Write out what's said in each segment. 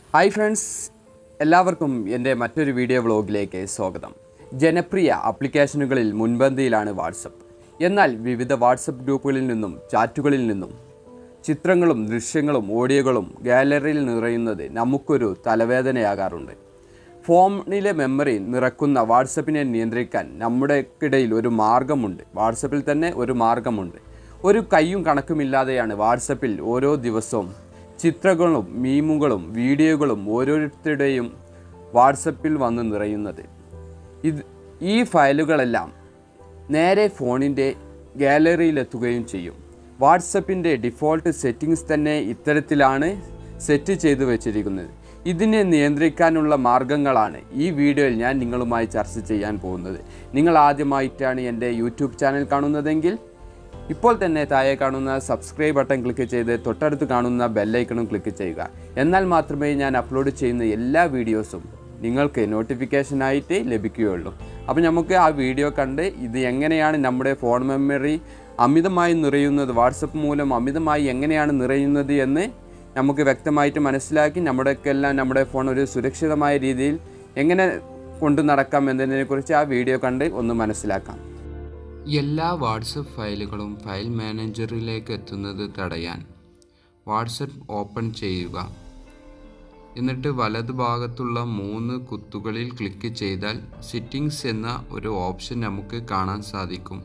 hi friends എല്ലാവർക്കും എൻ്റെ മറ്റൊരു വീഡിയോ വ്ളോഗിലേക്ക് സ്വാഗതം ജനപ്രിയ ആപ്ലിക്കേഷനുകളിൽ മുൻപന്തിയിലാണ് വാട്സപ്പ് എന്നാൽ വിവിധ വാട്സപ്പ് ഗ്രൂപ്പുകളിൽ നിന്നും ചാറ്റുകളിൽ നിന്നും ചിത്രങ്ങളും ദൃശ്യങ്ങളും ഓഡിയോകളും ഗാലറിയിൽ നിറയുന്നത് നമുക്കൊരു തലവേദനയാകാറുണ്ട് ഫോണിലെ മെമ്മറി നിറക്കുന്ന വാട്സപ്പിനെ നിയന്ത്രിക്കാൻ നമ്മുടെ ഇടയിൽ ഒരു മാർഗമുണ്ട് വാട്സപ്പിൽ തന്നെ ഒരു മാർഗമുണ്ട് ഒരു കയ്യും കണക്കുമില്ലാതെയാണ് വാട്സപ്പിൽ ഓരോ ദിവസവും ചിത്രങ്ങളും മീമുകളും വീഡിയോകളും ഓരോരുത്തരുടെയും വാട്സപ്പിൽ വന്ന് നിറയുന്നത് ഇത് ഈ ഫയലുകളെല്ലാം നേരെ ഫോണിൻ്റെ ഗാലറിയിലെത്തുകയും ചെയ്യും വാട്സപ്പിൻ്റെ ഡിഫോൾട്ട് സെറ്റിങ്സ് തന്നെ ഇത്തരത്തിലാണ് സെറ്റ് ചെയ്തു വച്ചിരിക്കുന്നത് ഇതിനെ നിയന്ത്രിക്കാനുള്ള മാർഗങ്ങളാണ് ഈ വീഡിയോയിൽ ഞാൻ നിങ്ങളുമായി ചർച്ച ചെയ്യാൻ പോകുന്നത് നിങ്ങൾ ആദ്യമായിട്ടാണ് എൻ്റെ യൂട്യൂബ് ചാനൽ കാണുന്നതെങ്കിൽ ഇപ്പോൾ തന്നെ താഴെ കാണുന്ന സബ്സ്ക്രൈബ് ബട്ടൺ ക്ലിക്ക് ചെയ്ത് തൊട്ടടുത്ത് കാണുന്ന ബെല്ലൈക്കണും ക്ലിക്ക് ചെയ്യുക എന്നാൽ മാത്രമേ ഞാൻ അപ്ലോഡ് ചെയ്യുന്ന എല്ലാ വീഡിയോസും നിങ്ങൾക്ക് നോട്ടിഫിക്കേഷനായിട്ട് ലഭിക്കുകയുള്ളൂ അപ്പോൾ നമുക്ക് ആ വീഡിയോ കണ്ട് ഇത് എങ്ങനെയാണ് നമ്മുടെ ഫോൺ മെമ്മറി അമിതമായി നിറയുന്നത് വാട്സപ്പ് മൂലം അമിതമായി എങ്ങനെയാണ് നിറയുന്നത് എന്ന് നമുക്ക് വ്യക്തമായിട്ട് മനസ്സിലാക്കി നമ്മുടെക്കെല്ലാം നമ്മുടെ ഫോൺ ഒരു സുരക്ഷിതമായ രീതിയിൽ എങ്ങനെ കൊണ്ടു നടക്കാം എന്നതിനെക്കുറിച്ച് ആ വീഡിയോ കണ്ട് ഒന്ന് മനസ്സിലാക്കാം എല്ലാ വാട്സപ്പ് ഫയലുകളും ഫയൽ മാനേജറിലേക്ക് എത്തുന്നത് തടയാൻ വാട്സപ്പ് ഓപ്പൺ ചെയ്യുക എന്നിട്ട് വലതുഭാഗത്തുള്ള മൂന്ന് കുത്തുകളിൽ ക്ലിക്ക് ചെയ്താൽ സിറ്റിംഗ്സ് എന്ന ഒരു ഓപ്ഷൻ നമുക്ക് കാണാൻ സാധിക്കും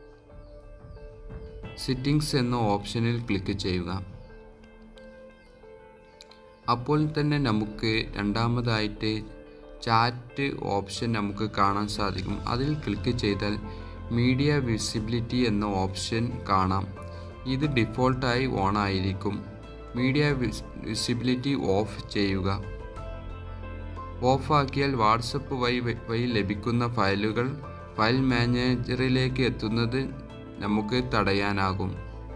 സിറ്റിംഗ്സ് എന്ന ഓപ്ഷനിൽ ക്ലിക്ക് ചെയ്യുക അപ്പോൾ തന്നെ നമുക്ക് രണ്ടാമതായിട്ട് ചാറ്റ് ഓപ്ഷൻ നമുക്ക് കാണാൻ സാധിക്കും അതിൽ ക്ലിക്ക് ചെയ്താൽ മീഡിയ വിസിബിലിറ്റി എന്ന ഓപ്ഷൻ കാണാം ഇത് ഡിഫോൾട്ടായി ഓൺ ആയിരിക്കും മീഡിയ വിസിബിലിറ്റി ഓഫ് ചെയ്യുക ഓഫാക്കിയാൽ വാട്സപ്പ് വഴി വഴി ലഭിക്കുന്ന ഫയലുകൾ ഫയൽ മാനേജറിലേക്ക് എത്തുന്നത് നമുക്ക് തടയാനാകും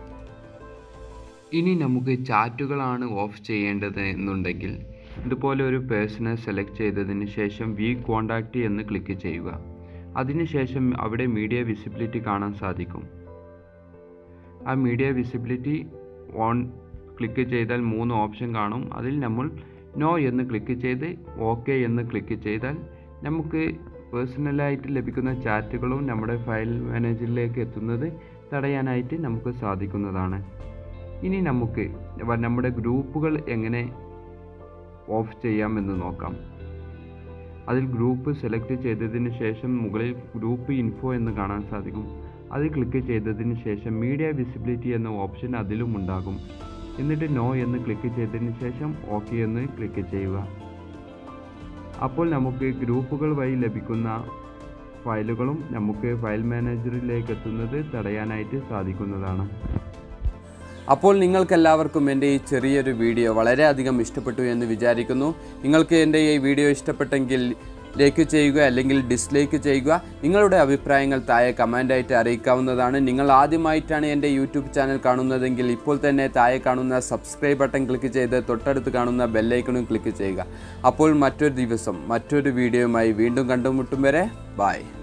ഇനി നമുക്ക് ചാറ്റുകളാണ് ഓഫ് ചെയ്യേണ്ടത് എന്നുണ്ടെങ്കിൽ ഇതുപോലെ ഒരു പേഴ്സണെ സെലക്ട് ചെയ്തതിന് ശേഷം വി കോണ്ടാക്റ്റ് എന്ന് ക്ലിക്ക് ചെയ്യുക അതിനുശേഷം അവിടെ മീഡിയ വിസിബിലിറ്റി കാണാൻ സാധിക്കും ആ മീഡിയ വിസിബിലിറ്റി ഓൺ ക്ലിക്ക് ചെയ്താൽ മൂന്ന് ഓപ്ഷൻ കാണും അതിൽ നമ്മൾ നോ എന്ന് ക്ലിക്ക് ചെയ്ത് ഓക്കെ എന്ന് ക്ലിക്ക് ചെയ്താൽ നമുക്ക് പേഴ്സണലായിട്ട് ലഭിക്കുന്ന ചാറ്റുകളും നമ്മുടെ ഫയൽ മാനേജറിലേക്ക് എത്തുന്നത് തടയാനായിട്ട് നമുക്ക് സാധിക്കുന്നതാണ് ഇനി നമുക്ക് നമ്മുടെ ഗ്രൂപ്പുകൾ എങ്ങനെ ഓഫ് ചെയ്യാമെന്ന് നോക്കാം അതിൽ ഗ്രൂപ്പ് സെലക്ട് ചെയ്തതിന് ശേഷം മുകളിൽ ഗ്രൂപ്പ് ഇൻഫോ എന്ന് കാണാൻ സാധിക്കും അത് ക്ലിക്ക് ചെയ്തതിന് ശേഷം മീഡിയ വിസിബിലിറ്റി എന്ന ഓപ്ഷൻ അതിലും ഉണ്ടാകും എന്നിട്ട് നോ എന്ന് ക്ലിക്ക് ചെയ്തതിന് ശേഷം ഓക്കെ എന്ന് ക്ലിക്ക് ചെയ്യുക അപ്പോൾ നമുക്ക് ഗ്രൂപ്പുകൾ വഴി ലഭിക്കുന്ന ഫയലുകളും നമുക്ക് ഫയൽ മാനേജറിലേക്ക് എത്തുന്നത് തടയാനായിട്ട് സാധിക്കുന്നതാണ് അപ്പോൾ നിങ്ങൾക്കെല്ലാവർക്കും എൻ്റെ ഈ ചെറിയൊരു വീഡിയോ വളരെയധികം ഇഷ്ടപ്പെട്ടു എന്ന് വിചാരിക്കുന്നു നിങ്ങൾക്ക് എൻ്റെ ഈ വീഡിയോ ഇഷ്ടപ്പെട്ടെങ്കിൽ ലൈക്ക് ചെയ്യുക അല്ലെങ്കിൽ ഡിസ്ലൈക്ക് ചെയ്യുക നിങ്ങളുടെ അഭിപ്രായങ്ങൾ താഴെ കമൻ്റായിട്ട് അറിയിക്കാവുന്നതാണ് നിങ്ങൾ ആദ്യമായിട്ടാണ് എൻ്റെ യൂട്യൂബ് ചാനൽ കാണുന്നതെങ്കിൽ ഇപ്പോൾ തന്നെ താഴെ കാണുന്ന സബ്സ്ക്രൈബ് ബട്ടൺ ക്ലിക്ക് ചെയ്ത് തൊട്ടടുത്ത് കാണുന്ന ബെല്ലൈക്കണും ക്ലിക്ക് ചെയ്യുക അപ്പോൾ മറ്റൊരു ദിവസം മറ്റൊരു വീഡിയോയുമായി വീണ്ടും കണ്ടുമുട്ടും വരെ ബായ്